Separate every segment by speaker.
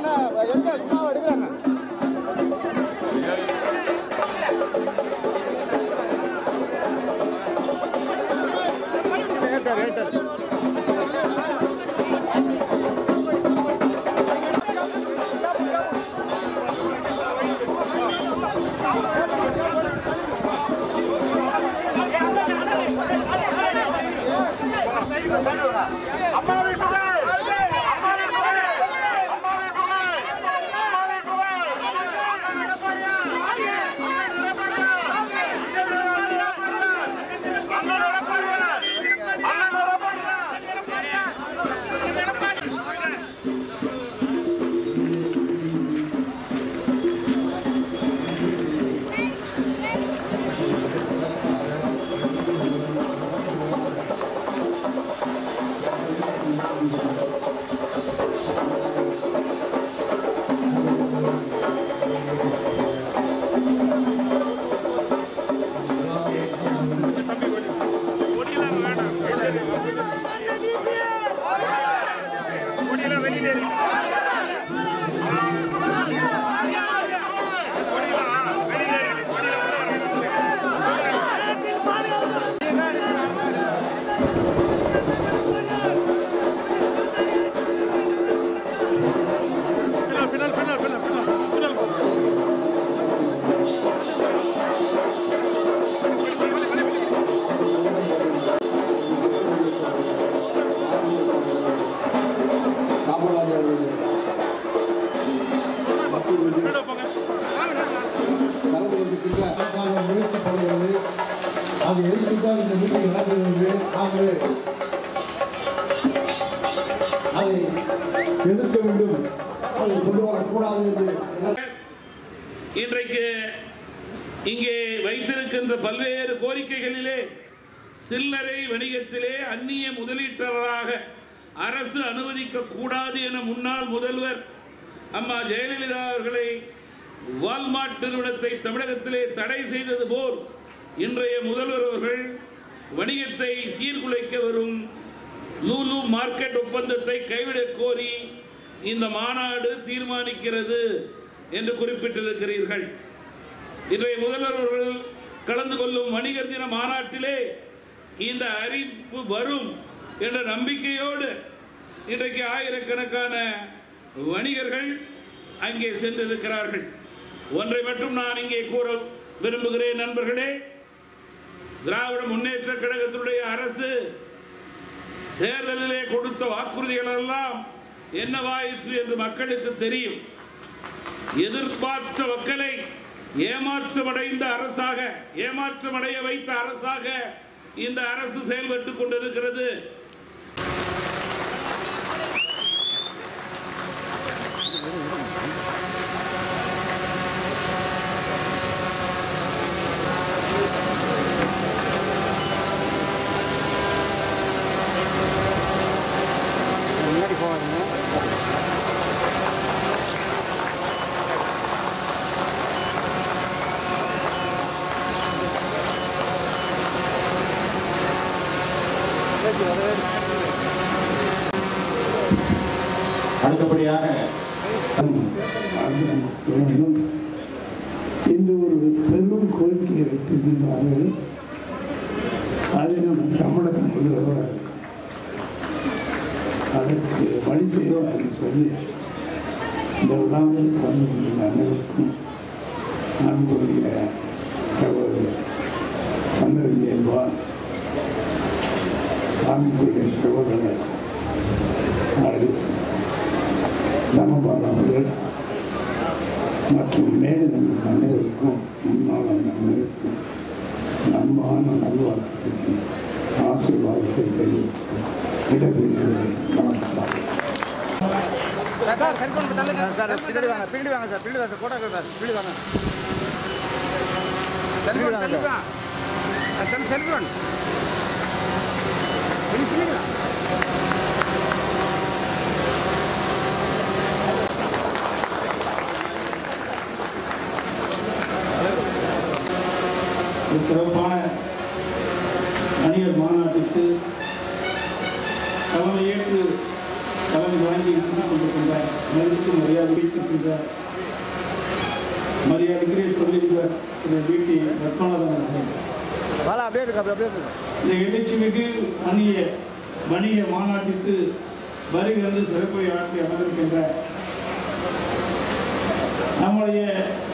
Speaker 1: காமராஜர் அவர்கள் மக்கள் விருது கலந்து கொண்டிருக்கின்ற அரசாங்கம் முயற்சிப்படுகிறது அது எதுக்குத்தான் இந்த மீட்டிங் நடக்கிறது என்று நாங்கள் அதை எதிர்க்க வேண்டும் அதை கொண்டு வரக்கூடாது என்று
Speaker 2: இன்றைக்கு இங்கே வைத்திருக்கின்ற பல்வேறு கோரிக்கைகளிலே சில்லறை வணிகத்திலே அந்நிய முதலீட்டாளராக அரசு அனுமதிக்க கூடாது என முன்னாள் முதல்வர் அம்மா ஜெயலலிதா அவர்களை வால்மார்ட் நிறுவனத்தை தமிழகத்திலே தடை செய்தது போல் இன்றைய முதல்வர் அவர்கள் வணிகத்தை சீர்குலைக்க வரும் லூலு மார்க்கெட் ஒப்பந்தத்தை கைவிடக் கோரி இந்த மாநாடு தீர்மானிக்கிறது என்று குறிப்பிட்டிருக்கிறீர்கள் இன்றைய முதல்வர் அவர்கள் கலந்து கொள்ளும் வணிகர் தின மாநாட்டிலே இந்த அறிவிப்பு வரும் என்ற நம்பிக்கையோடு இன்றைக்கு ஆயிரக்கணக்கான வணிகர்கள் அங்கே சென்றிருக்கிறார்கள் ஒன்றை மட்டும் நான் இங்கே கூற விரும்புகிறேன் நண்பர்களே திராவிட முன்னேற்ற கழகத்தினுடைய அரசு தேர்தலிலே கொடுத்த வாக்குறுதிகள் எல்லாம் என்னவாயிற்று என்று மக்களுக்கு தெரியும் எதிர்பார்த்த மக்களை ஏமாற்றமடைந்த அரசாக ஏமாற்றமடைய வைத்த அரசாக இந்த அரசு செயல்பட்டுக் கொண்டிருக்கிறது
Speaker 1: அடுத்தபடியாக
Speaker 3: வேண்டும் என்று ஒரு பெரும் கோரிக்கையை வைத்திருக்கின்றார்கள் அதை நம்ம தமிழக முதல்வர் அதற்கு வழி செய்வார் என்று சொல்லி இந்த விழாவில் கலந்து கொண்டுள்ள அனைவருக்கும் அன்புடைய சகோதரர் சந்திரஜெயல்வான் அன்புடைய சகோதரர் அது தமபால் அவர்கள் மற்றும் மேலும் அனைவருக்கும் முன்னாள் அனைவருக்கும் நன்பான நல்வாழ்த்துக்கள் ஆசீர்வாதத்தை தெரிவித்து இடப்பெறுகிறேன் வணக்கம்
Speaker 4: சார் பின்னாடி வாங்க பின்னாடி வாங்க சார் பின்னாடி வாங்க சார் போட்டோ சார் பின்னாடி வாங்க செல்ஃபி வாங்க சார் செல்ஃபி செல்ஃபி வாங்க பின்னாடி வாங்க
Speaker 3: இந்த சிறப்பான வணிகர் மாநாட்டுக்கு தலைமையேற்று தலைமை வழங்கி நடந்து கொண்டிருக்கின்ற மதிப்பு மரியாதை வைக்கின்ற மரியாதைக்குரிய தொழிலதிபர் திரு பிடி ரத்மநாதன் அவர்கள்
Speaker 4: வாழா அப்படியே இருக்கு அப்படியே இருக்கு
Speaker 3: இந்த எழுச்சிமிகு வணிக வணிக மாநாட்டிற்கு வருகை வந்து சிறப்புரை ஆற்றி அமர்ந்திருக்கின்ற நம்முடைய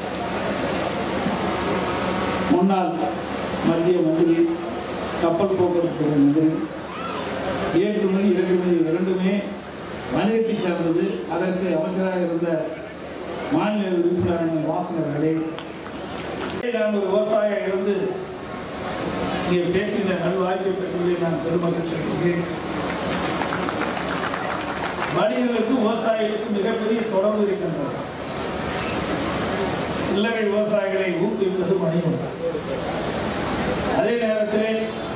Speaker 3: முன்னாள் மத்திய மந்திரி கப்பல் போக்குவரத்து துறை மந்திரி ஏற்றுமதி இறக்குமதி இரண்டுமே வணிகத்தை சார்ந்தது அதற்கு அமைச்சராக இருந்த மாநில உறுப்பினரான வாசகர்களே நான் ஒரு விவசாயியாக இருந்து இங்கே பேசின நல்வாய்ப்பை பெற்றதில் நான் பெருமகிழ்ச்சி அடைகிறேன் வணிகர்களுக்கும் விவசாயிகளுக்கும் மிகப்பெரிய தொடர்பு இருக்கின்றது சில்லறை விவசாயிகளை ஊக்குவிப்பது வணிகம் அதே நேரத்திலே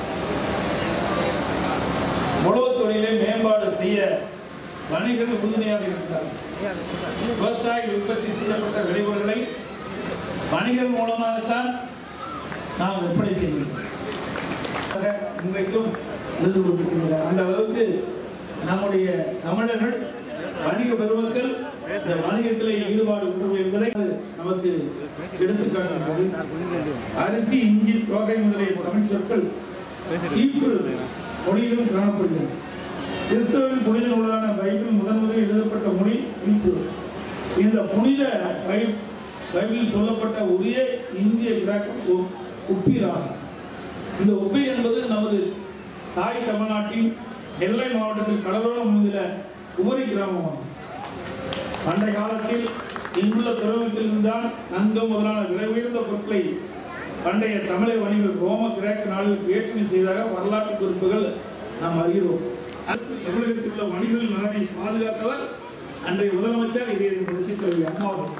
Speaker 3: உழவுத் தொழிலை மேம்பாடு செய்ய வணிகர்கள் உறுதுணையாக இருக்கிறார்கள் விவசாயி உற்பத்தி செய்யப்பட்ட விளைவுகளை வணிகர் மூலமாகத்தான் நாம் விற்பனை செய்கிறோம் ஆக இன்றைக்கும் இருந்து கொண்டிருக்கின்றனர் அந்த அளவுக்கு நம்முடைய தமிழர்கள் வணிக பெருமக்கள் இந்த வணிகத்திலே ஈடுபாடு கொண்டவர்கள் என்பதை நமக்கு எடுத்துக்காட்டுகிறது அரிசி இஞ்சி தோகை முதலிய தமிழ் சொற்கள் ஈப்பு மொழியிலும் காணப்படுகிறது கிறிஸ்தவரின் புனித நூலான பைபிள் முதன் முதலில் எழுதப்பட்ட மொழி ஈப்பு இந்த புனித பை- பைபிளில் சொல்லப்பட்ட ஒரே இந்திய விளக்கம் உ- உப்பிராகும் இந்த உப்பி என்பது நமது தாய் தமிழ்நாட்டின் நெல்லை மாவட்டத்தில் கடலோரம் அமைந்துள்ள உபரி கிராமமாகும் பண்டைய காலத்தில் இங்குள்ள துறைமுகத்தில் இருந்தால் தங்கம் முதலான விலை உயர்ந்த பொருட்களை பண்டைய தமிழக வணிகர் ரோம கிரேக்க நாடுகளுக்கு ஏற்றுமதி செய்ததாக வரலாற்று குறிப்புகள் நாம் அறிகிறோம் அடுத்து தமிழகத்தில் உள்ள வணிகர்கள் நலனை பாதுகாத்தவர் அன்றைய முதலமைச்சர் இதய புரட்சி தலைவி அம்மா அவர்கள்.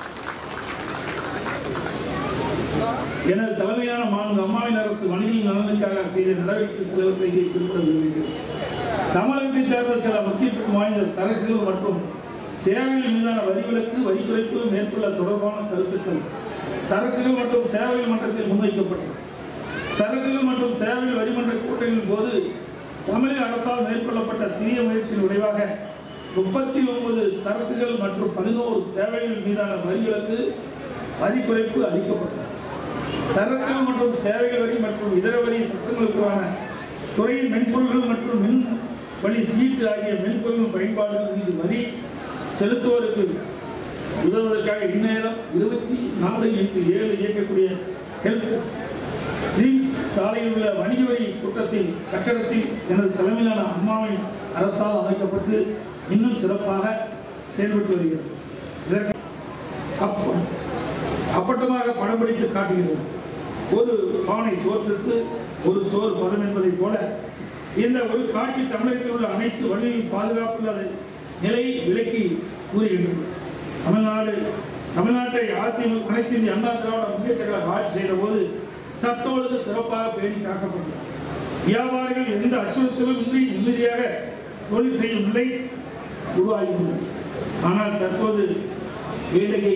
Speaker 3: எனது தலைமையான மாநில அம்மாவின் அரசு வணிக நலனுக்காக செய்த நடவடிக்கை சிலவற்றை இங்கே குறிப்பிட விரும்புகிறேன் தமிழகத்தை சேர்ந்த சில முக்கியத்துவம் வாய்ந்த சரக்குகள் மற்றும் சேவைகள் மீதான வரி விலக்கு வரி குறைப்பு மேற்கொள்ள தொடர்பான கருத்துக்கள் சரக்குகள் மற்றும் சேவைகள் மன்றத்தில் முன்வைக்கப்பட்டது சரக்குகள் மற்றும் சேவைகள் வரிமன்ற கூட்டங்களின் போது தமிழக அரசால் மேற்கொள்ளப்பட்ட சிறிய முயற்சியின் விளைவாக முப்பத்தி ஒன்பது சரக்குகள் மற்றும் பதினோரு சேவைகள் மீதான வரி விலக்கு வரி குறைப்பு அளிக்கப்பட்டது சரக்குகள் மற்றும் சேவைகள் வரி மற்றும் இதர வரி சட்டங்களுக்கான துறையின் மென்பொருள்கள் மற்றும் மின் வழி சீட்டு ஆகிய மென்பொருள் பயன்பாடுகள் மீது வரி செலுத்துவோருக்கு உதவுவதற்காக இந்நேரம் இருபத்தி நாலு இன்ட்டு ஏழு இயக்கக்கூடிய ஹெல்த் ட்ரீம்ஸ் சாலையில் உள்ள வணிக வரி கூட்டத்தில் கட்டடத்தில் எனது தலைமையிலான அம்மாவின் அரசால் அமைக்கப்பட்டு இன்னும் சிறப்பாக செயல்பட்டு வருகிறது இதற்கு அப்ப- அப்பட்டமாக படம் பிடித்து காட்டுகிறது ஒரு பானை சோற்றுக்கு ஒரு சோறு பதம் என்பதைப் போல இந்த ஒரு காட்சி தமிழகத்தில் உள்ள அனைத்து வழியில் பாதுகாப்புள்ள நிலையை விலக்கி கூறுகின்றது தமிழ்நாடு தமிழ்நாட்டை அதிமுக அனைத்து இந்திய அண்ணா திராவிட முன்னேற்ற கழக ஆட்சி செய்த போது சட்ட ஒழுங்கு சிறப்பாக பேணி காக்கப்பட்டது வியாபாரிகள் எந்த அச்சுறுத்தலும் இன்றி நிம்மதியாக தொழில் செய்யும் நிலை உருவாகியுள்ளது ஆனால் தற்போது வேலையை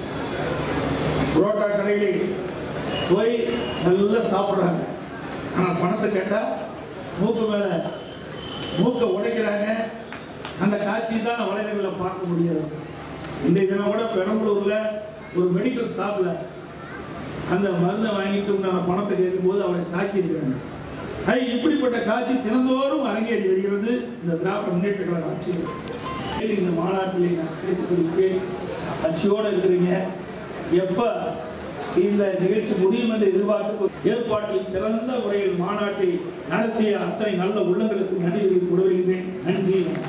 Speaker 3: புரோட்டா கடையிலே போய் நல்லா சாப்பிட்றாங்க ஆனால் பணத்தை கேட்டால் மூக்கு மேலே மூக்கை உடைக்கிறாங்க அந்த காட்சி தான் வலைதளங்களில் பார்க்க முடியாது இன்றைய தினம் கூட பெரம்பலூரில் ஒரு மெடிக்கல் ஷாப்பில் அந்த மருந்தை வாங்கிட்டு உண்டான பணத்தை கேட்கும்போது அவரை தாக்கி இருக்கிறாங்க ஐ இப்படிப்பட்ட காட்சி தினந்தோறும் அரங்கேறி வருகிறது இந்த திராவிட முன்னேற்ற கழக ஆட்சியில் இந்த மாநாட்டிலே நான் கேட்டுக்கொள்கிறேன் பசியோடு இருக்கிறீங்க எப்ப இந்த நிகழ்ச்சி முடியும் என்று எதிர்பார்த்து ஏற்பாட்டில் சிறந்த முறையில் மாநாட்டை நடத்திய அத்தனை நல்ல உள்ளங்களுக்கு நன்றி தெரிவித்து வருகின்றேன் நன்றி வணக்கம்.